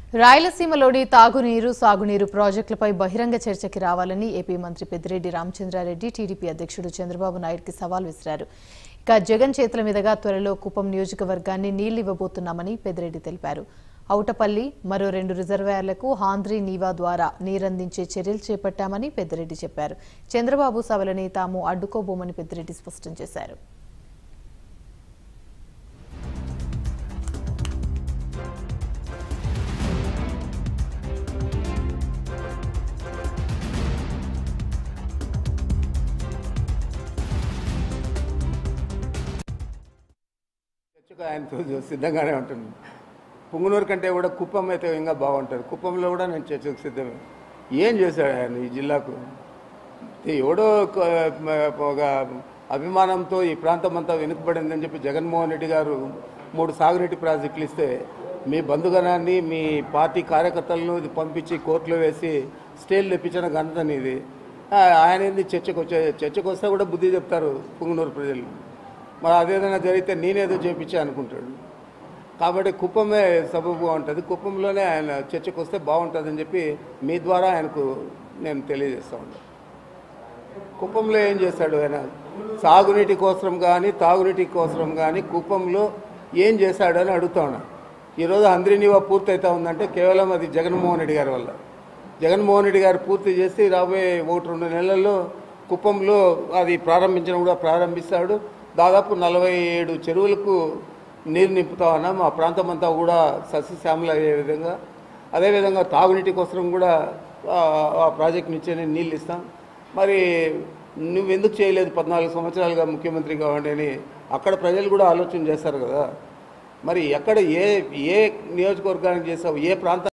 రాయలసీమలోని తాగునీరు సాగునీరు ప్రాజెక్టులపై బహిరంగ చర్చకి రావాలని ఏపీ మంత్రి పెద్దిరెడ్డి రామచంద్రారెడ్డి టీడీపీ అధ్యక్షుడు చంద్రబాబు నాయుడుకి సవాల్ విసిరారు ఇక జగన్ చేతుల మీదుగా త్వరలో కుప్పం నియోజకవర్గాన్ని నీళ్లు ఇవ్వబోతున్నామని పెద్దిరెడ్డి తెలిపారు ఔటపల్లి మరో రెండు రిజర్వాయర్లకు హాంద్రీ నీవా ద్వారా నీరందించే చర్యలు చేపట్టామని పెద్దిరెడ్డి చెప్పారు చంద్రబాబు సభలని తాము అడ్డుకోబోమని పెద్దిరెడ్డి స్పష్టం చేశారు చర్చకు ఆయనతో సిద్ధంగానే ఉంటుంది పుంగనూరు కంటే కూడా కుప్పం అయితే ఇంకా బాగుంటుంది కుప్పంలో కూడా నేను చర్చకు సిద్ధమే ఏం చేశాడు ఆయన ఈ జిల్లాకు ఇది ఎవడో ఒక ఒక అభిమానంతో ఈ ప్రాంతం అంతా వెనుకబడిందని చెప్పి జగన్మోహన్ రెడ్డి గారు మూడు సాగునీటి ప్రాజెక్టులు ఇస్తే మీ బంధుగణాన్ని మీ పార్టీ కార్యకర్తలను ఇది పంపించి కోర్టులో వేసి స్టేలు తెప్పించిన ఘనత ఇది ఆయన ఏంది చర్చకు వచ్చే చర్చకు వస్తే కూడా బుద్ధి చెప్తారు పుంగనూరు ప్రజలు మరి అదేదైనా జరిగితే నేనేదో చేపించా అనుకుంటాడు కాబట్టి కుప్పమే సబబుగా ఉంటుంది కుప్పంలోనే ఆయన చర్చకు వస్తే బాగుంటుందని చెప్పి మీ ద్వారా ఆయనకు నేను తెలియజేస్తా ఉన్నాను కుప్పంలో ఏం చేశాడు ఆయన సాగునీటి కోసం కానీ తాగునీటి కోసం కానీ కుప్పంలో ఏం చేశాడు అని అడుగుతా ఉన్నా ఈరోజు అంద్రినివా పూర్తి అవుతా ఉందంటే కేవలం అది జగన్మోహన్ రెడ్డి గారి వల్ల జగన్మోహన్ రెడ్డి గారు పూర్తి చేసి రాబోయే ఒకటి రెండు నెలల్లో కుప్పంలో అది ప్రారంభించడం కూడా ప్రారంభిస్తాడు దాదాపు నలభై ఏడు చెరువులకు నీరు నింపుతా ఉన్నాం మా ప్రాంతం అంతా కూడా సస్యశ్యామల అయ్యే విధంగా అదేవిధంగా తాగునీటి కోసం కూడా ఆ- ఆ ప్రాజెక్ట్ నుంచే నీళ్ళు ఇస్తాం మరి నువ్వెందుకు చేయలేదు పద్నాలుగు సంవత్సరాలుగా ముఖ్యమంత్రి కావండి అని అక్కడ ప్రజలు కూడా ఆలోచన చేస్తారు కదా మరి ఎక్కడ ఏ ఏ నియోజకవర్గానికి చేసావు ఏ ప్రాంతం